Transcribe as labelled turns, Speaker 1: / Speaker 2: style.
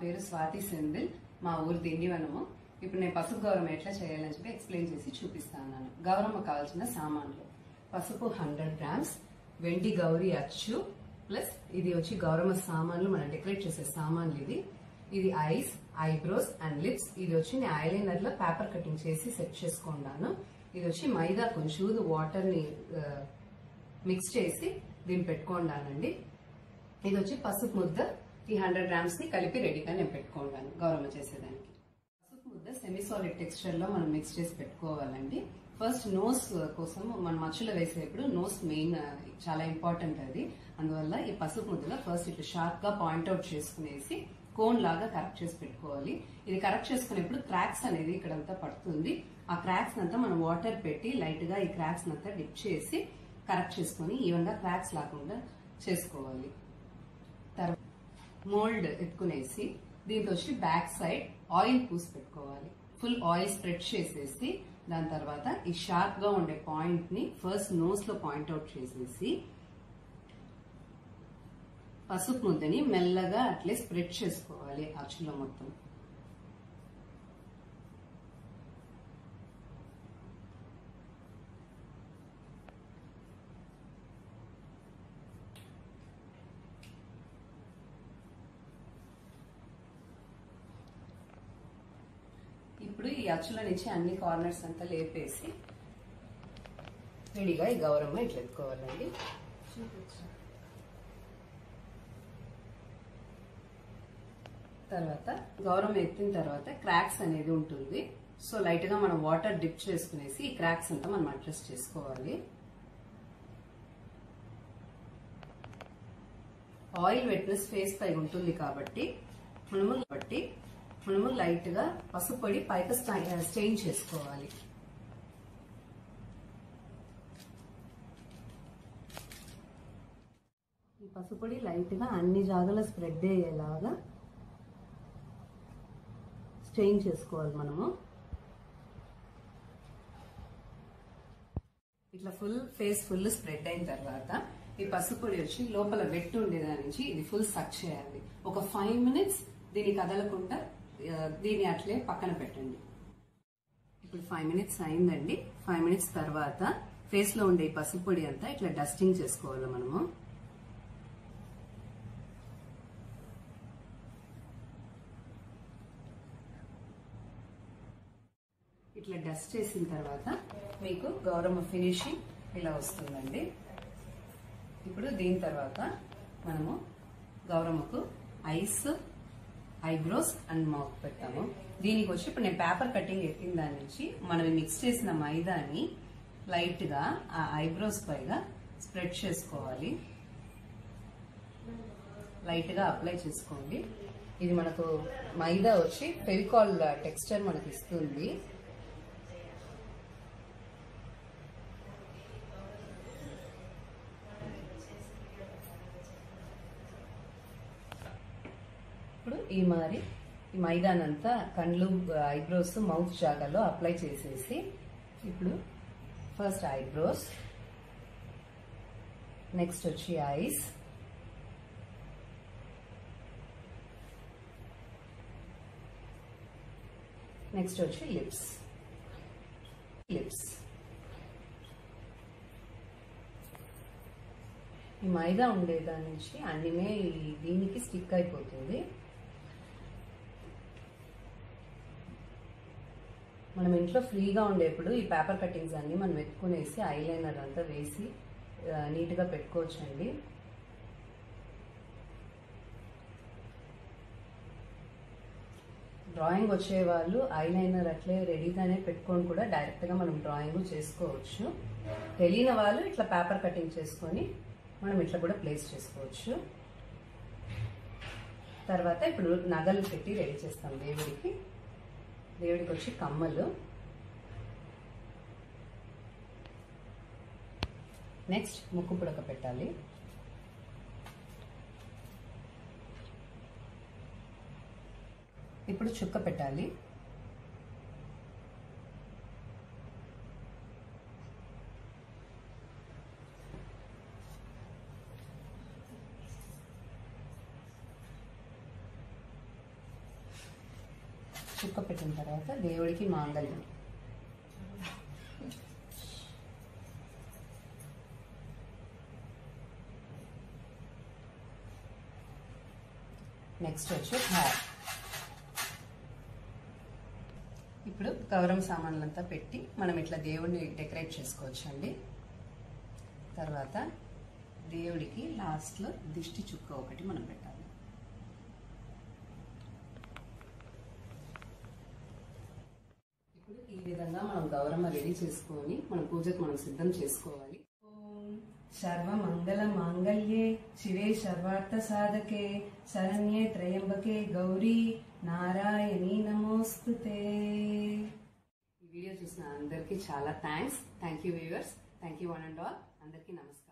Speaker 1: పేరు స్వాతి సెందిల్ మా ఊరు దిండివనము ఇప్పుడు నేను పసుపు గౌరవం ఎట్లా చేయాలని చెప్పి ఎక్స్ప్లెయిన్ చేసి చూపిస్తాను గౌరమ్మ కావాల్సిన సామాన్లు పసుపు హండ్రెడ్ గ్రామ్స్ వెండి గౌరీ అచ్చు ప్లస్ ఇది వచ్చి గౌరమ్మ సామాన్లు మనం డెకరేట్ చేసే సామాన్లు ఇది ఇది ఐస్ ఐబ్రోస్ అండ్ లిప్స్ ఇది వచ్చి నేను ఐలైనర్ లో పేపర్ కటింగ్ చేసి సెట్ చేసుకున్నాను ఇది వచ్చి మైదా కొంచెం వాటర్ ని మిక్స్ చేసి దీన్ని పెట్టుకున్నానండి ఇది వచ్చి పసుపు ముద్ద ఈ హండ్రెడ్ గ్రామ్స్ ని కలిపి రెడీగా నేను పెట్టుకున్నాను గౌరమ్మ చేసేదానికి పసుపు ముద్ద సెమీ సాలిడ్ టెక్స్చర్ లో మనం మిక్స్ చేసి పెట్టుకోవాలండి ఫస్ట్ నోస్ కోసం మనం మచ్చులో వేసేటప్పుడు నోస్ మెయిన్ చాలా ఇంపార్టెంట్ అది అందువల్ల ఈ పసుపు ముద్దలో ఫస్ట్ ఇట్లా షార్ప్ గా పాయింట్అవుట్ చేసుకునేసి కోన్ లాగా కరెక్ట్ చేసి పెట్టుకోవాలి ఇది కరెక్ట్ చేసుకునేప్పుడు క్రాక్స్ అనేది ఇక్కడంతా పడుతుంది ఆ క్రాక్స్ అంతా మనం వాటర్ పెట్టి లైట్ గా ఈ క్రాక్స్ అంతా డిప్ చేసి కరెక్ట్ చేసుకొని ఈవెన్ గా క్రాక్స్ లేకుండా చేసుకోవాలి తర్వాత మోల్డ్ ఎత్తుకునేసి దీంతో వచ్చి బ్యాక్ సైడ్ ఆయిల్ పూసి పెట్టుకోవాలి ఫుల్ ఆయిల్ స్ప్రెడ్ చేసేసి దాని తర్వాత ఈ షార్ప్ గా ఉండే పాయింట్ ని ఫస్ట్ నోస్ లో పాయింట్ అవుట్ చేసేసి పసుపు ముద్దని మెల్లగా అట్లే స్ప్రెడ్ చేసుకోవాలి అచ్చులో మొత్తం ఇప్పుడు ఈ అచ్చుల నుంచి అన్ని కార్నర్స్ అంతా లేపేసి రెడీగా ఈ గౌరమ్మ ఇట్లా ఎత్తుకోవాలండి తర్వాత గౌరమ్మ ఎత్తిన తర్వాత క్రాక్స్ అనేది ఉంటుంది సో లైట్ గా మనం వాటర్ డిప్ చేసుకునేసి ఈ క్రాక్స్ అంతా మనం అడ్జస్ట్ చేసుకోవాలి ఆయిల్ వెట్నెస్ ఫేస్ పై ఉంటుంది కాబట్టి మనము బట్టి మనము లైట్ గా పసుపు పొడి పైకి స్టెయిన్ చేసుకోవాలి ఈ పసుపు పొడి లైట్ గా అన్ని జాగాలో స్ప్రెడ్ అయ్యేలాగా స్టెయిన్ చేసుకోవాలి మనము ఇట్లా ఫుల్ ఫేస్ ఫుల్ స్ప్రెడ్ అయిన తర్వాత ఈ పసుపు పొడి వచ్చి లోపల వెట్టు ఉండేదాని నుంచి ఇది ఫుల్ సక్ చేయాలి ఒక ఫైవ్ మినిట్స్ దీన్ని కదలకుండా ఆ, దీన్ని అట్లే పక్కన పెట్టండి ఇప్పుడు ఫైవ్ మినిట్స్ అయిందండి ఫైవ్ మినిట్స్ తర్వాత ఫేస్ లో ఉండే ఈ పసుపు పొడి అంతా ఇట్లా డస్టింగ్ చేసుకోవాలి మనము ఇట్లా డస్ట్ చేసిన తర్వాత మీకు గౌరమ్మ ఫినిషింగ్ ఇలా వస్తుందండి ఇప్పుడు దీని తర్వాత మనము గౌరమ్మకు ఐస్ ఐబ్రోస్ అండ్ మౌత్ పెడతాము దీనికి వచ్చి ఇప్పుడు నేను పేపర్ కటింగ్ ఎత్తిన దాని నుంచి మనం మిక్స్ చేసిన మైదాని లైట్ గా ఆ ఐబ్రోస్ పైగా స్ప్రెడ్ చేసుకోవాలి లైట్ గా అప్లై చేసుకోండి ఇది మనకు మైదా వచ్చి ఫెవికాల్ టెక్స్చర్ మనకి ఇస్తుంది ఇప్పుడు ఈ మారి ఈ మైదానంతా కళ్ళు ఐబ్రోస్ మౌత్ జాగాలో అప్లై చేసేసి ఇప్పుడు ఫస్ట్ ఐబ్రోస్ నెక్స్ట్ వచ్చి ఐస్ నెక్స్ట్ వచ్చి లిప్స్ లిప్స్ ఈ మైదా ఉండేదాని నుంచి అన్నిమే ఈ దీనికి స్టిక్ అయిపోతుంది మనం ఇంట్లో ఫ్రీగా ఉండేప్పుడు ఈ పేపర్ కటింగ్స్ అన్ని మనం ఎత్తుకునేసి ఐలైనర్ అంతా వేసి ఆ, నీట్గా పెట్టుకోవచ్చండి డ్రాయింగ్ వచ్చే వాళ్ళు ఐలైనర్ అట్లే రెడీగానే పెట్టుకొని కూడా డైరెక్ట్గా మనం డ్రాయింగ్ చేసుకోవచ్చు తెలియని వాళ్ళు ఇట్లా పేపర్ కటింగ్ చేసుకొని మనం ఇట్లా కూడా ప్లేస్ చేసుకోవచ్చు తర్వాత ఇప్పుడు నగలు పెట్టి రెడీ చేస్తాం దేవుడికి దేవుడికి వచ్చి కమ్మలు నెక్స్ట్ ముక్కు పుడక పెట్టాలి ఇప్పుడు చుక్క పెట్టాలి చుక్క పెట్టిన తర్వాత దేవుడికి మాంగళ్యం నెక్స్ట్ వచ్చి హ్యార్ ఇప్పుడు గౌరవం సామాన్లంతా పెట్టి మనం ఇట్లా దేవుడిని డెకరేట్ చేసుకోవచ్చు అండి తర్వాత దేవుడికి లాస్ట్లో దిష్టి చుక్క ఒకటి మనం పెట్టాలి ఇప్పుడు ఈ విధంగా మనం గౌరమ్మ రెడీ చేసుకొని మన పూజకు మనం సిద్ధం చేసుకోవాలి ఓం సర్వ మంగళ మాంగళ్యే శివే సర్వార్థ సాధకే శరణ్యే త్రయంబకే గౌరీ నారాయణీ నమోస్తుతే ఈ వీడియో చూసిన అందరికీ చాలా thanks thank you viewers thank you one and all అందరికీ నమస్కారం